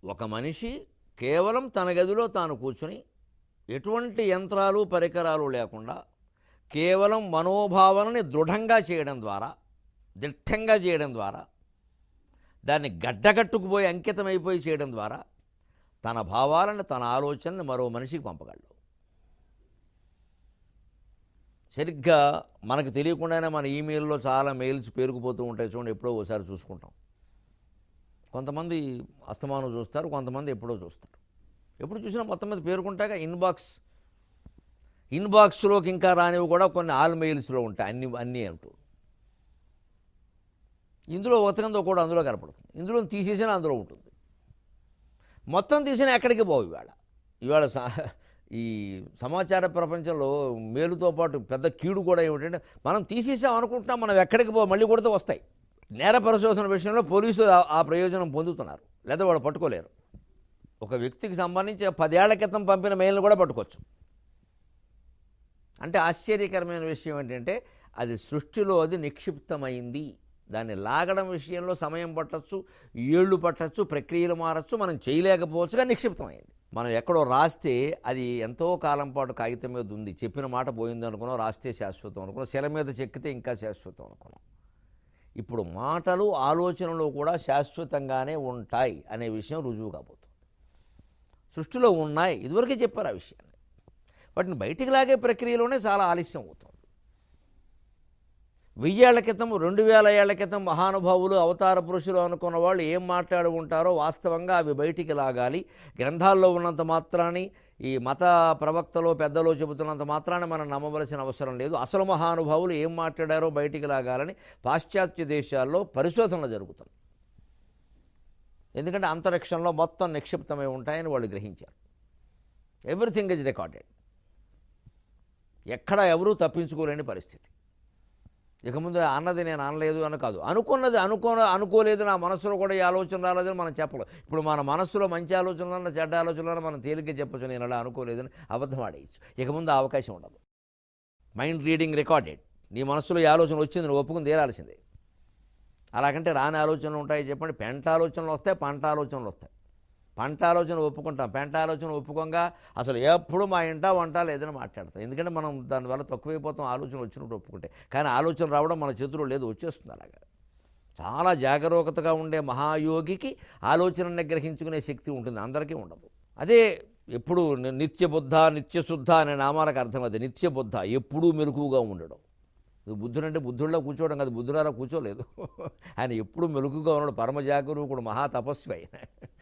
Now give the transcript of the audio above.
ఒక మనిషి కేవలం తన గదిలో తాను కూర్చుని ఎటువంటి యంత్రాలు పరికరాలు లేకుండా కేవలం మనోభావనని దృఢంగా చేయడం ద్వారా దిట్టంగా చేయడం ద్వారా దాన్ని గడ్డకట్టుకుపోయి అంకితమైపోయి చేయడం ద్వారా తన భావాలను తన ఆలోచనని మరో మనిషికి పంపగలడు సరిగ్గా మనకు తెలియకుండానే మన ఈమెయిల్లో చాలా మెయిల్స్ పేరుకుపోతూ ఉంటాయి చూడండి ఎప్పుడో ఒకసారి చూసుకుంటాం కొంతమంది అస్తమానం చూస్తారు కొంతమంది ఎప్పుడో చూస్తారు ఎప్పుడు చూసినా మొత్తం మీద పేరుకుంటాక ఇన్బాక్స్ ఇన్బాక్స్లోకి ఇంకా రానివి కూడా కొన్ని ఆల్ మెయిల్స్లో ఉంటాయి అన్ని అన్నీ అంటూ ఇందులో ఉతకంతో కూడా అందులో కనపడుతుంది ఇందులో తీసేసినా అందులో ఉంటుంది మొత్తం తీసినా ఎక్కడికి పోవు ఇవాళ ఇవాళ స- ఈ సమాచార ప్రపంచంలో మేలుతో పాటు పెద్ద కీడు కూడా ఏమిటంటే మనం తీసేసాం అనుకుంటున్నాం మనం ఎక్కడికి పో మళ్ళీ కొడితే వస్తాయి నేర పరిశోధన విషయంలో పోలీసులు ఆ- ఆ ప్రయోజనం పొందుతున్నారు లేదా వాళ్ళు పట్టుకోలేరు ఒక వ్యక్తికి సంబంధించి పదేళ్ల క్రితం పంపిన మెయిల్ని కూడా పట్టుకోవచ్చు అంటే ఆశ్చర్యకరమైన విషయం ఏంటంటే అది సృష్టిలో అది నిక్షిప్తమైంది దాన్ని లాగడం విషయంలో సమయం పట్టచ్చు ఏళ్ళు పట్టచ్చు ప్రక్రియలు మారచ్చు మనం చేయలేకపోవచ్చుగా నిక్షిప్తమైంది మనం ఎక్కడో రాస్తే అది ఎంతో కాలం పాటు కాగితం మీద ఉంది చెప్పిన మాట పోయింది అనుకున్నాం రాస్తే శాశ్వతం అనుకున్నాం శిల మీద చెక్కితే ఇంకా శాశ్వతం అనుకున్నాం ఇప్పుడు మాటలు ఆలోచనలు కూడా శాశ్వతంగానే ఉంటాయి అనే విషయం రుజువు కాబోతుంది సృష్టిలో ఉన్నాయి ఇదివరకే చెప్పారు ఆ విషయాన్ని వాటిని బయటికి లాగే ప్రక్రియలోనే చాలా ఆలస్యం అవుతుంది వెయ్యేళ్ల క్రితం రెండు వేల ఏళ్ల క్రితం మహానుభావులు అవతార పురుషులు అనుకున్న వాళ్ళు ఏం మాట్లాడి ఉంటారో వాస్తవంగా అవి బయటికి లాగాలి గ్రంథాల్లో ఉన్నంత మాత్రాన్ని ఈ మత ప్రవక్తలో పెద్దలో చెబుతున్నంత మాత్రాన్ని మనం నమ్మవలసిన అవసరం లేదు అసలు మహానుభావులు ఏం మాట్లాడారో బయటికి లాగాలని పాశ్చాత్య దేశాల్లో పరిశోధనలు జరుగుతున్నాయి ఎందుకంటే అంతరిక్షంలో మొత్తం నిక్షిప్తమై ఉంటాయని వాళ్ళు గ్రహించారు ఎవ్రీథింగ్ ఇస్ రికార్డెడ్ ఎక్కడ ఎవరూ తప్పించుకోలేని పరిస్థితి ఇక ముందు అన్నది నేను అనలేదు అని కాదు అనుకున్నది అనుకో అనుకోలేదు నా మనసులో కూడా ఈ ఆలోచన రాలేదని మనం చెప్పలేం ఇప్పుడు మన మనస్సులో మంచి ఆలోచనలన్నా చెడ్డ ఆలోచనలన్నా మనం తేలిగ్గా చెప్పచ్చు నేను అలా అనుకోలేదని అబద్ధం ఆడేయచ్చు ఇక ముందు ఆ అవకాశం ఉండదు మైండ్ రీడింగ్ రికార్డెడ్ నీ మనసులో ఈ ఆలోచన వచ్చింది నువ్వు ఒప్పుకుని తీరాల్సిందే అలాగంటే రాని ఆలోచనలు ఉంటాయి చెప్పండి పెంట ఆలోచనలు వస్తాయి పంట ఆలోచనలు వస్తాయి పంట ఆలోచన ఒప్పుకుంటాం పెంట ఆలోచన ఒప్పుకోగా అసలు ఎప్పుడు మా ఇంట వంట లేదని మాట్లాడతాం ఎందుకంటే మనం దానివల్ల తక్కువైపోతాం ఆలోచన వచ్చినప్పుడు ఒప్పుకుంటే కానీ ఆలోచన రావడం మన చేతిలో లేదు వచ్చేస్తుంది అలాగా చాలా జాగరూకతగా ఉండే మహాయోగికి ఆలోచన నిగ్రహించుకునే శక్తి ఉంటుంది అందరికీ ఉండదు అదే ఎప్పుడు ని- నిత్యబుద్ధ నిత్యశుద్ధ అనే నామాలకు అర్థం అది నిత్యబుద్ధ ఎప్పుడూ మెలకుగా ఉండడం నువ్వు బుద్ధుడు అంటే బుద్ధుడిలో కూర్చోవడం కాదు బుద్ధుడారా కూర్చోలేదు ఆయన ఎప్పుడు మెలుగుగా ఉన్నాడు పరమ జాగరూకుడు మహా తపస్వి ఆయన